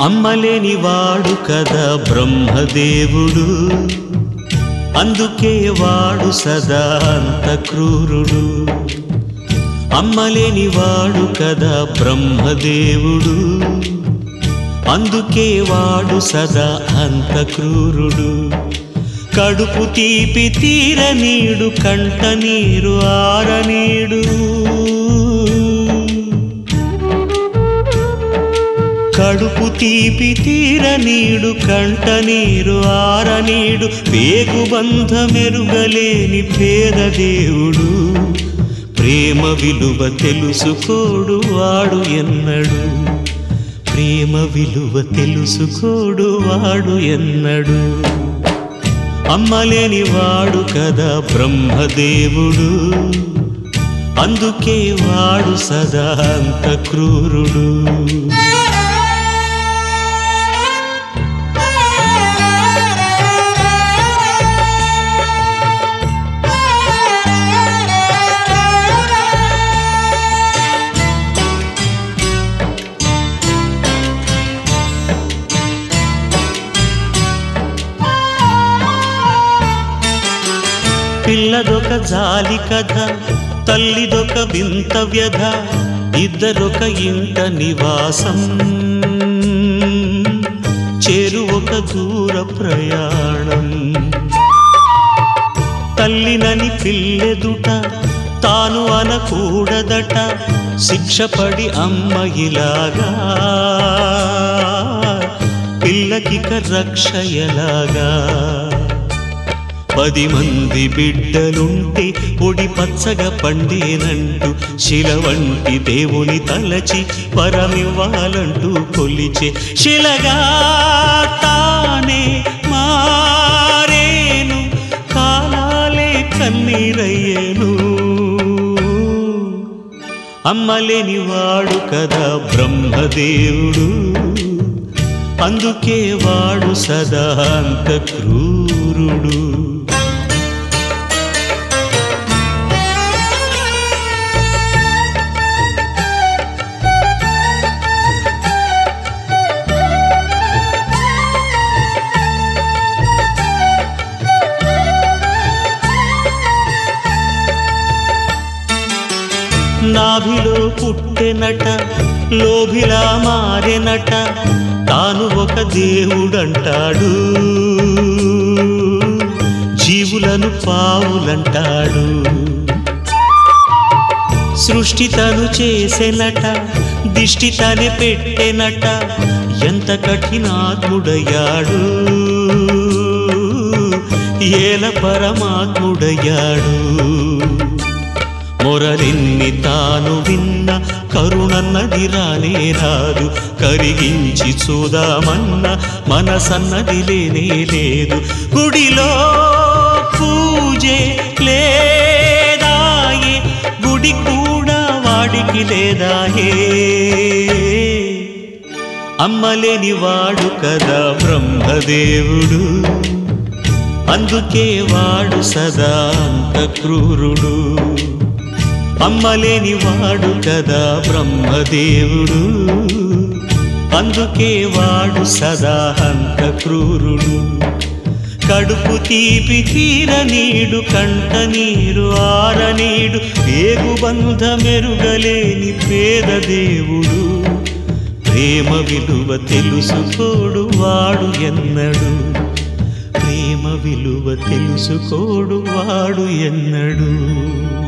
అమ్మలేని వాడు కదా బ్రహ్మదేవుడు అందుకే వాడు సదా అంత క్రూరుడు అమ్మలేని వాడు కదా బ్రహ్మదేవుడు అందుకే వాడు సదా అంత క్రూరుడు కడుపు తీపి తీరనీడు కంట నీరు ఆరనీడు కడుపు తీపి తీరనీడు కంట నీరు ఆరనీడు పేగు బంధమెరుగలేని పేద దేవుడు ప్రేమ విలువ తెలుసుకోడు వాడు ఎన్నడు ప్రేమ విలువ తెలుసుకోడు వాడు ఎన్నడు అమ్మలేని వాడు కదా బ్రహ్మదేవుడు అందుకే వాడు సదా అంత క్రూరుడు పిల్లదొక జాలి కథ తల్లిదొక వింత వ్యధ ఇద్దరొక ఇంట నివాసం చేరు ఒక దూర ప్రయాణం తల్లినని పిల్లెదుట తాను అనకూడదట శిక్షపడి అమ్మ ఇలాగా పిల్లకిక రక్ష ఎలాగా పది మంది బిడ్డలుంటే పొడి పచ్చగా పండేనంటూ శిల వంటి దేవుని తలచి పరమివ్వాలంటూ కొలిచే శిలగా తానే మారేను కాలాలే కన్నీరయ్యేను అమ్మలేని వాడు కదా బ్రహ్మదేవుడు అందుకే వాడు సదా అంత క్రూరుడు నాభిలో పుట్టెనట లోభిలా మారెనట తాను ఒక దేవుడంటాడు జీవులను పావులంటాడు సృష్టి తను చేసెనట దిష్టి తనే పెట్టెనట ఎంత కఠినాత్ముడయ్యాడు ఏల పరమాత్ముడయ్యాడు మొరలిన్ని తాను విన్న కరుణన్నది రానే రాదు కరిగించి చూదామన్న మనసన్నది లేనే లేదు గుడిలో పూజే లేదాయే గుడి కూడా వాడికి లేదాయే అమ్మలేని వాడు కదా బ్రహ్మదేవుడు అందుకే వాడు సదా అంత క్రూరుడు అమ్మలేని వాడు కదా బ్రహ్మదేవుడు అందుకే వాడు సదా అంత క్రూరుడు కడుపు తీపి తీరనీడు కంట నీరు ఆరనీడు పేగు బంధమెరుగలేని పేద దేవుడు ప్రేమ విలువ తెలుసుకోడు వాడు ఎన్నడు ప్రేమ విలువ తెలుసుకోడు వాడు ఎన్నడు